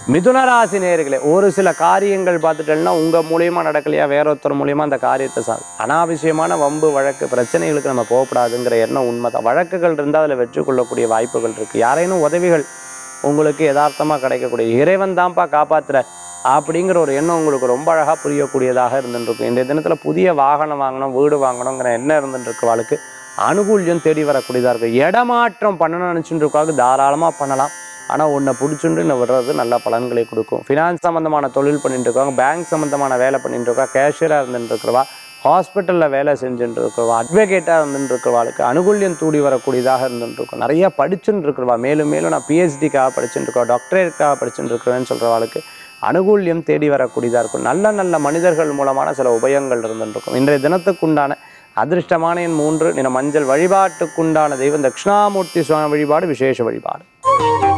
மிதுனராசி நேர்களே ஒரு சில காரியங்கள் பார்த்துட்டேன்னா உங்கள் மூலியமா நடக்கலையா வேற ஒருத்தர் மூலியமா அந்த காரியத்தை சா அனாவசியமான வம்பு வழக்கு பிரச்சனைகளுக்கு நம்ம போகக்கூடாதுங்கிற எண்ணம் உண்மைதான் வழக்குகள் இருந்தால் அதில் வெற்றி கொள்ளக்கூடிய வாய்ப்புகள் இருக்குது யாரேனும் உதவிகள் உங்களுக்கு யதார்த்தமாக கிடைக்கக்கூடிய இறைவன் தான்ப்பா காப்பாத்துற அப்படிங்கிற ஒரு எண்ணம் உங்களுக்கு ரொம்ப அழகாக புரியக்கூடியதாக இருந்துருக்கும் இந்த தினத்தில் புதிய வாகனம் வாங்கணும் வீடு வாங்கணுங்கிற எண்ணம் இருந்துருக்கவாளுக்கு அனுகூல்யம் தேடி வரக்கூடியதாக இருக்கும் இடமாற்றம் பண்ணணும்னு நினச்சிட்டு இருக்காங்க தாராளமாக பண்ணலாம் ஆனால் உன்னை பிடிச்சுண்டு இன்னும் விடுறது நல்ல பலன்களை கொடுக்கும் ஃபினான்ஸ் சம்மந்தமான தொழில் பண்ணிட்டு இருக்காங்க பேங்க் சம்மந்தமான வேலை பண்ணிட்டு இருக்கா கேஷியராக இருந்துட்டு இருக்கிறவா ஹாஸ்பிட்டலில் வேலை செஞ்சுட்டு இருக்கிறவா அட்வொகேட்டாக இருந்துட்டு இருக்கிறவாளுக்கு அனுகூல்யம் தூடி வரக்கூடியதாக இருந்துட்டு இருக்கும் நிறைய படிச்சுட்டு இருக்கிறவா மேலும் மேலும் நான் பிஹெச்டிக்காக படிச்சுட்டு இருக்கோம் டாக்டரேட்காக படிச்சுட்டு இருக்கிறேன்னு சொல்கிறவாளுக்கு அனுகூல்யம் தேடி வரக்கூடியதாக இருக்கும் நல்ல நல்ல மனிதர்கள் மூலமான சில உபயங்கள் இருந்துட்டு இருக்கும் இன்றைய தினத்துக்குண்டான அதிர்ஷ்டமான எண் மூன்று நிற மஞ்சள் வழிபாட்டுக்குண்டான தெய்வம் தட்சிணாமூர்த்தி சுவாமி வழிபாடு விசேஷ வழிபாடு